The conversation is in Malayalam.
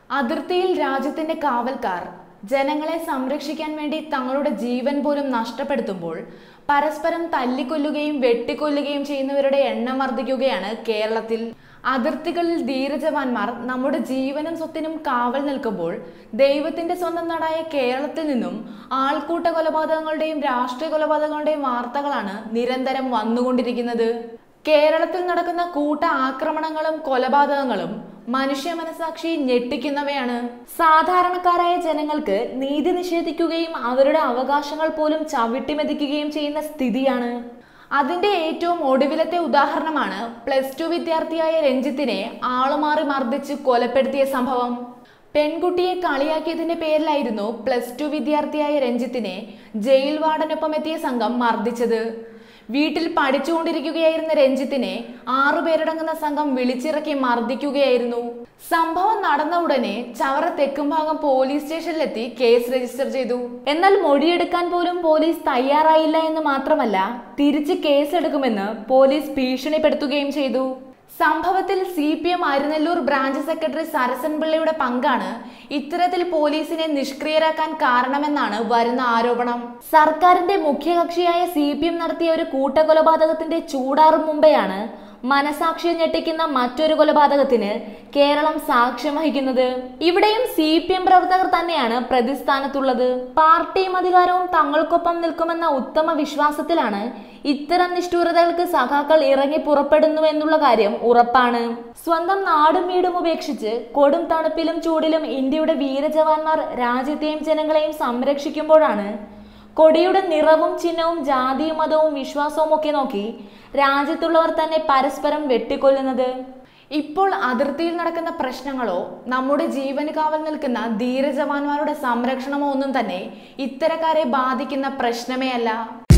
അതിർത്തിയിൽ രാജ്യത്തിന്റെ കാവൽക്കാർ ജനങ്ങളെ സംരക്ഷിക്കാൻ വേണ്ടി തങ്ങളുടെ ജീവൻ പോലും നഷ്ടപ്പെടുത്തുമ്പോൾ പരസ്പരം തല്ലിക്കൊല്ലുകയും വെട്ടിക്കൊല്ലുകയും ചെയ്യുന്നവരുടെ എണ്ണം വർദ്ധിക്കുകയാണ് കേരളത്തിൽ അതിർത്തികളിൽ ധീരജവാന്മാർ നമ്മുടെ ജീവനും സ്വത്തിനും കാവൽ നിൽക്കുമ്പോൾ ദൈവത്തിന്റെ സ്വന്തം നാടായ കേരളത്തിൽ നിന്നും ആൾക്കൂട്ട കൊലപാതകങ്ങളുടെയും രാഷ്ട്രീയ കൊലപാതകങ്ങളുടെയും വാർത്തകളാണ് നിരന്തരം വന്നുകൊണ്ടിരിക്കുന്നത് കേരളത്തിൽ നടക്കുന്ന കൂട്ട ആക്രമണങ്ങളും കൊലപാതകങ്ങളും മനുഷ്യ മനസാക്ഷി ഞെട്ടിക്കുന്നവയാണ് സാധാരണക്കാരായ ജനങ്ങൾക്ക് നീതി നിഷേധിക്കുകയും അവരുടെ അവകാശങ്ങൾ പോലും ചവിട്ടിമെതിക്കുകയും ചെയ്യുന്ന സ്ഥിതിയാണ് അതിന്റെ ഏറ്റവും ഒടുവിലത്തെ ഉദാഹരണമാണ് പ്ലസ് ടു വിദ്യാർത്ഥിയായ രഞ്ജിത്തിനെ ആളുമാറി മർദ്ദിച്ച് കൊലപ്പെടുത്തിയ സംഭവം പെൺകുട്ടിയെ കളിയാക്കിയതിന്റെ പേരിലായിരുന്നു പ്ലസ് ടു വിദ്യാർത്ഥിയായ രഞ്ജിത്തിനെ ജയിൽ വാർഡനൊപ്പം എത്തിയ സംഘം മർദ്ദിച്ചത് വീട്ടിൽ പഠിച്ചുകൊണ്ടിരിക്കുകയായിരുന്ന രഞ്ജിത്തിനെ ആറുപേരടങ്ങുന്ന സംഘം വിളിച്ചിറക്കി മർദ്ദിക്കുകയായിരുന്നു സംഭവം നടന്ന ഉടനെ ചവറ തെക്കുംഭാഗം പോലീസ് സ്റ്റേഷനിലെത്തി കേസ് രജിസ്റ്റർ ചെയ്തു എന്നാൽ മൊഴിയെടുക്കാൻ പോലും പോലീസ് തയ്യാറായില്ല എന്ന് മാത്രമല്ല തിരിച്ച് കേസെടുക്കുമെന്ന് പോലീസ് ഭീഷണിപ്പെടുത്തുകയും ചെയ്തു സംഭവത്തിൽ C P M Arunelloor branch secretary Sarasan പിള്ളയുടെ പങ്കാണ് ഇത്തരത്തിൽ പോലീസിനെ നിഷ്ക്രിയരാക്കാൻ കാരണമെന്നാണ് വരുന്ന ആരോപണം സർക്കാരിന്റെ മുഖ്യകക്ഷിയായ സി പി എം നടത്തിയ ഒരു കൂട്ടക്കൊലപാതകത്തിന്റെ ചൂടാറും മുമ്പെയാണ് മനസാക്ഷിയെ ഞെട്ടിക്കുന്ന മറ്റൊരു കൊലപാതകത്തിന് കേരളം സാക്ഷ്യം വഹിക്കുന്നത് ഇവിടെയും സി പി എം പ്രവർത്തകർ തന്നെയാണ് പ്രതിസ്ഥാനത്തുള്ളത് പാർട്ടിയും അധികാരവും തങ്ങൾക്കൊപ്പം നിൽക്കുമെന്ന ഉത്തമ വിശ്വാസത്തിലാണ് ഇത്തരം നിഷ്ഠൂരതകൾക്ക് സഖാക്കൾ ഇറങ്ങി പുറപ്പെടുന്നു എന്നുള്ള കാര്യം ഉറപ്പാണ് സ്വന്തം നാടും വീടും ഉപേക്ഷിച്ച് കൊടും തണുപ്പിലും ചൂടിലും ഇന്ത്യയുടെ വീരജവാന്മാർ രാജ്യത്തെയും ജനങ്ങളെയും സംരക്ഷിക്കുമ്പോഴാണ് കൊടിയുടെ നിറവും ചിഹ്നവും ജാതിയും മതവും വിശ്വാസവും ഒക്കെ നോക്കി രാജ്യത്തുള്ളവർ തന്നെ പരസ്പരം വെട്ടിക്കൊല്ലുന്നത് ഇപ്പോൾ അതിർത്തിയിൽ നടക്കുന്ന പ്രശ്നങ്ങളോ നമ്മുടെ ജീവന് കാവൽ നിൽക്കുന്ന ധീരജവാന്മാരുടെ സംരക്ഷണമോ ഒന്നും തന്നെ ഇത്തരക്കാരെ ബാധിക്കുന്ന പ്രശ്നമേ അല്ല